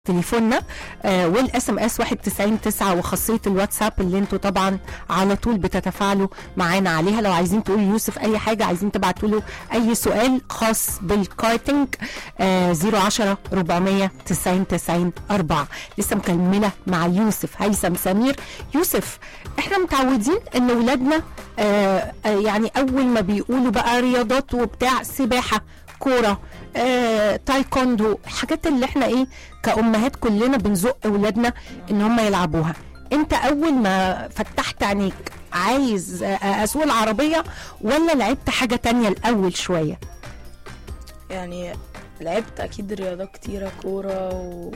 تليفوننا آه والاس ام اس 1909 وخاصيه الواتساب اللي انتوا طبعا على طول بتتفاعلوا معانا عليها لو عايزين تقولوا يوسف اي حاجه عايزين تبعتوا له اي سؤال خاص بالكارتنج آه 010 400 90 90 4 لسه مكمله مع يوسف هيثم سمير يوسف احنا متعودين ان ولادنا آه آه يعني اول ما بيقولوا بقى رياضات وبتاع سباحه كوره آه، تايكوندو الحاجات اللي احنا ايه كأمهات كلنا بنزق ولادنا ان هم يلعبوها انت اول ما فتحت عينيك عايز آه، اسوق العربية ولا لعبت حاجة تانية الاول شوية يعني لعبت اكيد رياضات كتيرة كورة و...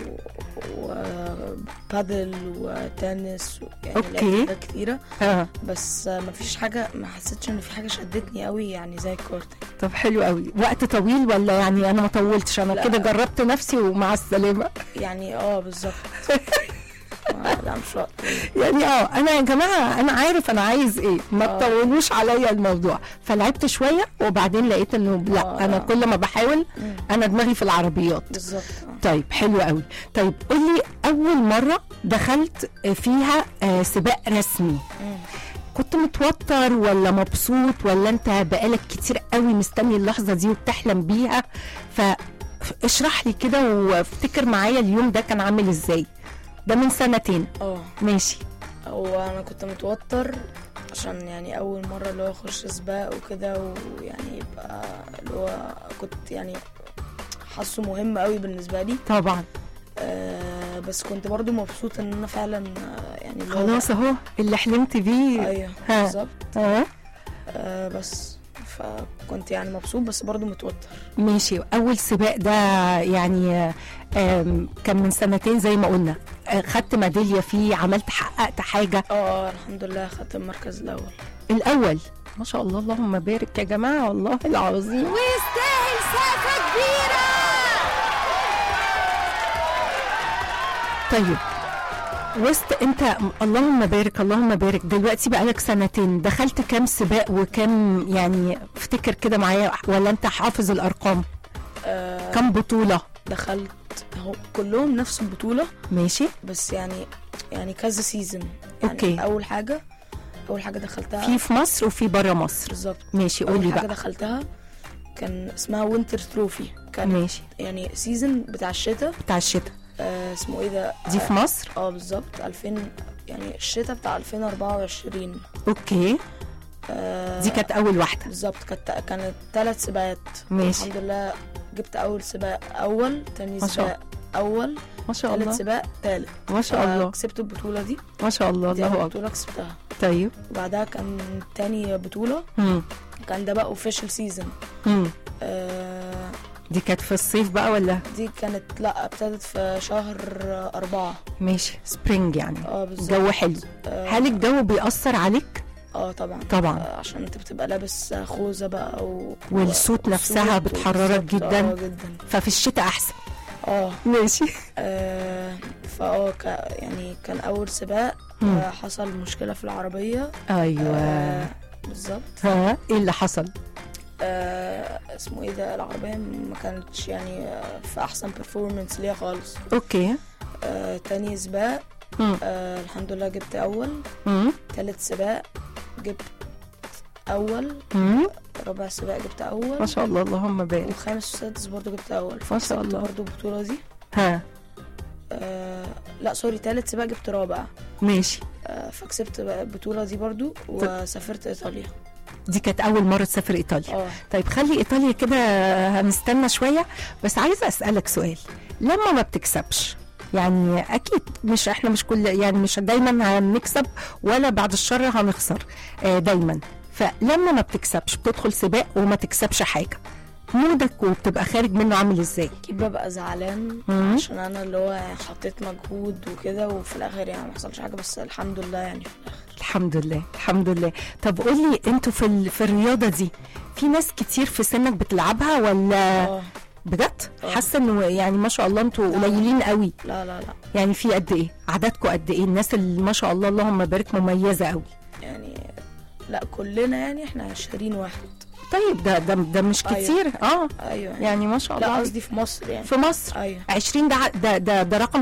وبادل وتنس و... يعني أوكي. لعبت رياضات كتيرة اه بس مفيش حاجة ما حسيتش ان في حاجة شدتني قوي يعني زي الكورتنج طب حلو قوي وقت طويل ولا يعني انا ما طولتش انا لا. كده جربت نفسي ومع السلامة يعني اه بالظبط آه، لا مش وقت يعني اه انا يا جماعه انا عارف انا عايز ايه ما آه. تطولوش عليا الموضوع فلعبت شويه وبعدين لقيت انه لا آه، انا لا. كل ما بحاول مم. انا دماغي في العربيات بالظبط آه. طيب حلو قوي طيب قولي اول مره دخلت فيها آه، سباق رسمي مم. كنت متوتر ولا مبسوط ولا انت بقالك كتير قوي مستني اللحظه دي وبتحلم بيها فاشرح لي كده وافتكر معايا اليوم ده كان عامل ازاي ده من سنتين اه ماشي هو انا كنت متوتر عشان يعني اول مره اللي هو اخش سباق وكده ويعني يبقى اللي هو كنت يعني حاسه مهم قوي بالنسبه لي طبعا آه بس كنت برضو مبسوط ان انا فعلا آه، يعني اللي هو خلاص اهو اللي حلمت بيه ايوه ها. بالظبط اه آه بس فكنت يعني مبسوط بس برضو متوتر ماشي اول سباق ده يعني آم، كان من سنتين زي ما قلنا آه، خدت ميداليه فيه عملت حققت حاجه اه آه، الحمد لله خدت المركز الاول الاول ما شاء الله اللهم بارك يا جماعه والله العظيم ويستاهل سقفه كبيره طيب وسط انت اللهم بارك اللهم بارك دلوقتي بقالك سنتين دخلت كام سباق وكام يعني افتكر كده معايا ولا انت حافظ الارقام آه كام بطوله دخلت هو كلهم نفس البطوله ماشي بس يعني يعني كذا سيزون يعني أوكي. اول حاجه اول حاجه دخلتها في في مصر وفي بره مصر بالظبط ماشي اول قولي حاجه بقى دخلتها كان اسمها وينتر تروفي كان ماشي يعني سيزون بتاع الشتاء بتاع الشتاء آه اسمه ايه ده دي في مصر اه بالظبط 2000 يعني الشتاء بتاع 2024 اوكي آه دي كانت اول واحده بالظبط كانت كانت ثلاث سباقات ماشي. الحمد لله جبت اول سباق اول تاني ما شاء سباق اول ما شاء ثالث الله سباق ثالث ما شاء الله كسبت البطوله دي ما شاء الله دي الله اول اكبر بطوله كسبتها طيب وبعدها كان تاني بطوله مم. كان ده بقى اوفيشال سيزون مم. آه دي كانت في الصيف بقى ولا دي كانت لا ابتدت في شهر أربعة ماشي سبرينج يعني اه بالظبط جو حلو آه، هل الجو بيأثر عليك اه طبعا طبعا. آه عشان انت بتبقى لابس خوذة بقى و... والصوت نفسها والصوت بتحررك بالظبط، جدا. اه جدا ففي الشتاء احسن اه ماشي آه، فاه ك... يعني كان اول سباق مم. آه حصل مشكلة في العربية ايوه آه بالظبط ها ايه اللي حصل آه اسمه ايه ده العربية ما كانتش يعني آه في احسن performance ليها خالص اوكي آه تاني سباق مم. آه الحمد لله جبت اول مم. تالت سباق جبت اول مم. رابع سباق جبت اول ما شاء الله اللهم بارك وخامس وسادس برضو جبت اول ما شاء كسبت الله. برضو البطولة دي ها آه لا سوري تالت سباق جبت رابع ماشي آه فكسبت بقى البطولة دي برضو وسافرت ايطاليا دي كانت اول مره تسافر ايطاليا اه طيب خلي ايطاليا كده هنستنى شويه بس عايزه اسالك سؤال لما ما بتكسبش يعني اكيد مش احنا مش كل يعني مش دايما هنكسب ولا بعد الشر هنخسر آه دايما فلما ما بتكسبش بتدخل سباق وما تكسبش حاجه مودك وبتبقى خارج منه عامل ازاي اكيد ببقى زعلان مم. عشان انا اللي هو يعني حطيت مجهود وكده وفي الاخر يعني ما حصلش حاجة بس الحمد لله يعني في الاخر الحمد لله الحمد لله طب قولي انتوا في ال... في الرياضه دي في ناس كتير في سنك بتلعبها ولا اه بجد آه. حاسه انه يعني ما شاء الله انتوا لا. قليلين قوي لا لا لا يعني في قد ايه عددكم قد ايه الناس اللي ما شاء الله اللهم بارك مميزه قوي يعني لا كلنا يعني احنا 20 واحد طيب ده ده, ده مش أيوة. كتير اه ايوه يعني يعني ما شاء لا الله قصدي في مصر يعني في مصر ايوه 20 ده ع- ده ده, ده رقم